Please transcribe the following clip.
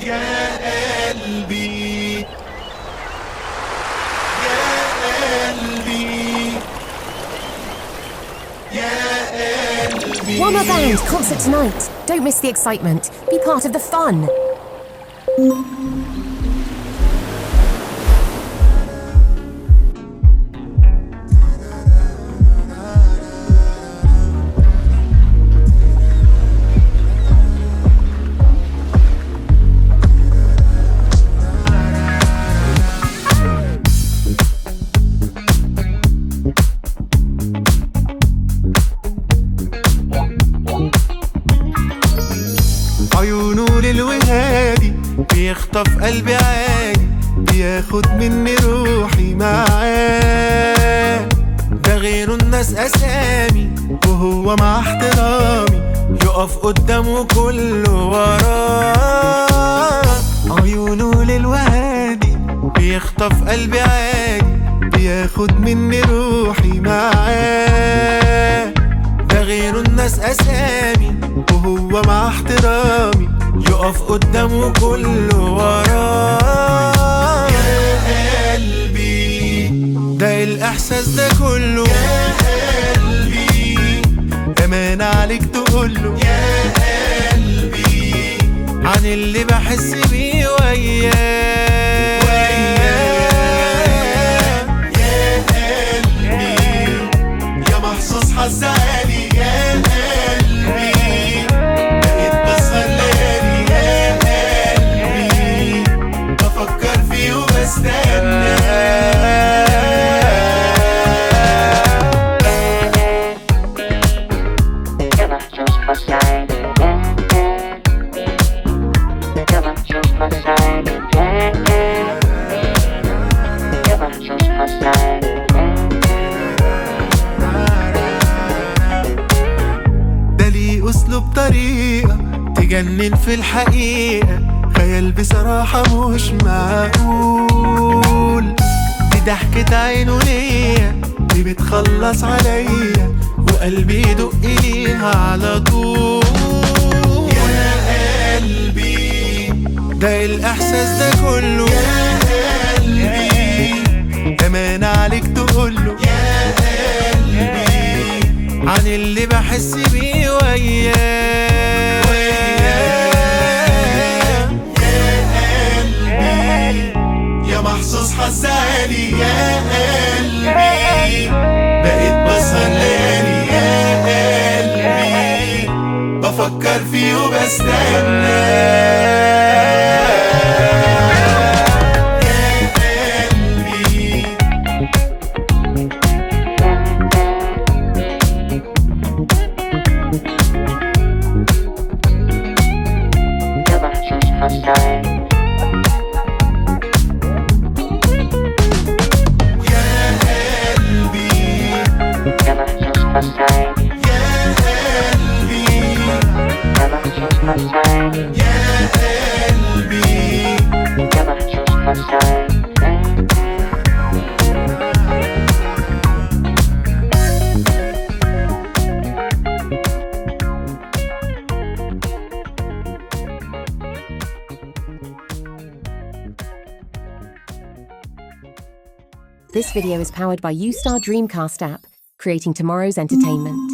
يا قلبي يا قلبي يا قلبي Warmer Band concert tonight. Don't miss the excitement. Be part of the fun. عيونه للوهادي بيخطف قلبي عادي بياخد مني روحي معاه ده غيره الناس اسامي وهو مع احترامي يقف قدامه كله وراه عيونه للوهادي بيخطف قلبي عادي بياخد مني روحي معاه ده غيره الناس اسامي وهو مع احترامي يقف قدامه كله وراه يا قلبي ده الاحساس ده كله يا قلبي امان عليك تقوله يا قلبي عن اللي بحس بيه وياه يا قلبي يا محظوظ حظ عالي يا قلبي بقيت بسهر ليالي يا قلبي بفكر فيه وبستنى Ela just passai Ela just passai Ela just passai ده ليه اسلوب طريقة تجنن في الحقيقة خيال بصراحة مش معقول دي ضحكة عينه ليا دي بتخلص عليا وقلبي يدق ليها على طول يا قلبي ده الاحساس ده كله يا قلبي امان عليك تقوله يا قلبي عن اللي بحس بيه وياه يا قلبي يا محظوظ حظ عالي يا قلبي بقيت بسهر ليالي يا قلبي بفكر فيه وبستنى يا قلبي Ela just passai يا قلبي Ela just passai يا قلبي Ela just passai يا قلبي Ela just passai This video is powered by Ustar Dreamcast app, creating tomorrow's entertainment.